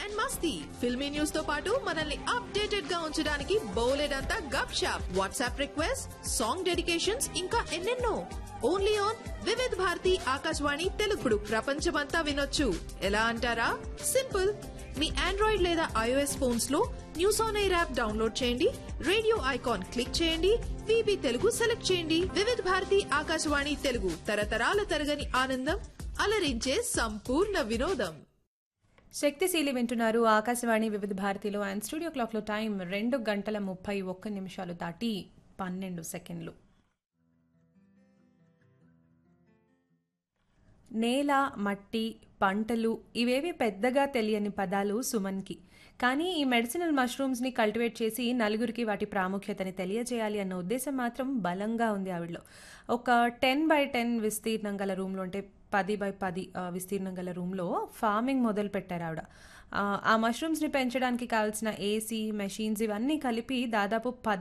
and మస్తీ filmy news తో పాటు మనల్ని అప్డేటెడ్ గా ఉంచడానికి బోలెడంతా గప్ షాప్ వాట్సాప్ రిక్వెస్ట్ సాంగ్ డెడికేషన్స్ ఇంకా ఎన్నెన్నో ఓన్లీ ఆన్ వివిధ్ భారతి ఆకాశవాణి తెలుగుడు ప్రపంచమంతా వినొచ్చు ఎలా అంటారా సింపుల్ మీ ఆండ్రాయిడ్ లేదా ఐఓఎస్ ఫోన్స్ లో news on air app download చేయండి రేడియో ఐకాన్ క్లిక్ చేయండి విబి తెలుగు సెలెక్ట్ చేయండి వివిధ భారతి ఆకాశవాణి తెలుగు తరతరాల తరగని ఆనందం అలరించే సంపూర్ణ వినోదం శక్తిశీలి వింటున్నారు ఆకాశవాణి వివిధ భారతిలో అండ్ స్టూడియో క్లాక్లో టైం రెండు గంటల ముప్పై ఒక్క నిమిషాలు దాటి పన్నెండు సెకండ్లు నేల మట్టి పంటలు ఇవేవి పెద్దగా తెలియని పదాలు సుమన్కి కానీ ఈ మెడిసినల్ మష్రూమ్స్ని కల్టివేట్ చేసి నలుగురికి వాటి ప్రాముఖ్యతని తెలియజేయాలి అన్న ఉద్దేశం మాత్రం బలంగా ఉంది ఆవిడలో ఒక టెన్ బై టెన్ విస్తీర్ణం గల రూమ్లో అంటే పది బై పది ఆ, విస్తీర్ణం గల రూమ్లో ఫార్మింగ్ మొదలు పెట్టారు ఆవిడ ఆ, ఆ మష్రూమ్స్ని పెంచడానికి కావాల్సిన ఏసీ మెషిన్స్ ఇవన్నీ కలిపి దాదాపు పది